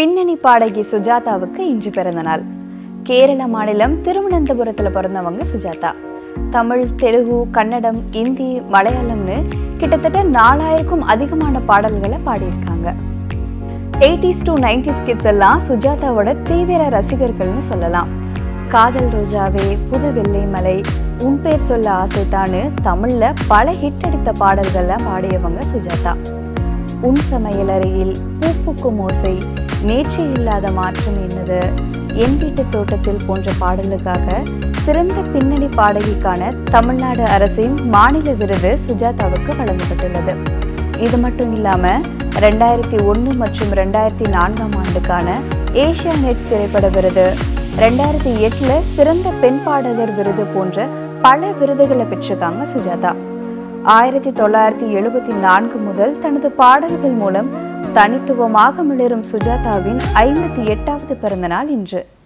பின்னணி பாடகி சுஜாதாவுக்கு இன்று பிறந்த நாள் கேரள மாநிலம் திருவனந்தபுரத்தில் பிறந்தவங்க சுஜாதா தமிழ் தெலுங்கு கன்னடம் இந்தி மலையாளம்னு கிட்டத்தட்ட நாலாயிரக்கும் அதிகமான பாடல்களை பாடியிருக்காங்க எயிட்டிஸ் டு நைன்டிஸ் கிட்ஸ் எல்லாம் சுஜாதாவோட தீவிர ரசிகர்கள்னு சொல்லலாம் காதல் ரோஜாவே புது வெள்ளை மலை உன் பேர் சொல்ல ஆசைத்தான்னு தமிழ்ல பல ஹிட் அடித்த பாடல்களை பாடியவங்க சுஜாதா உன் சமையலறையில் பூப்புக்கும் ஓசை நேற்று இல்லாத மாற்றம் என்னது என் வீட்டு தோட்டத்தில் போன்ற பாடலுக்காக சிறந்த பின்னணி பாடகிக்கான தமிழ்நாடு அரசின் மாநில விருது சுஜாதாவுக்கு வழங்கப்பட்டுள்ளது இது மட்டும் இல்லாம ரெண்டாயிரத்தி ஒன்று மற்றும் ரெண்டாயிரத்தி நான்காம் ஆண்டுக்கான ஏஷியா நெட் திரைப்பட விருது ரெண்டாயிரத்தி எட்டுல சிறந்த பெண் பாடகர் விருது போன்ற பல விருதுகளை பெற்றிருக்காங்க சுஜாதா ஆயிரத்தி தொள்ளாயிரத்தி எழுபத்தி நான்கு முதல் தனது பாடல்கள் மூலம் தனித்துவமாக மிளரும் சுஜாதாவின் ஐம்பத்தி எட்டாவது பிறந்தநாள் இன்று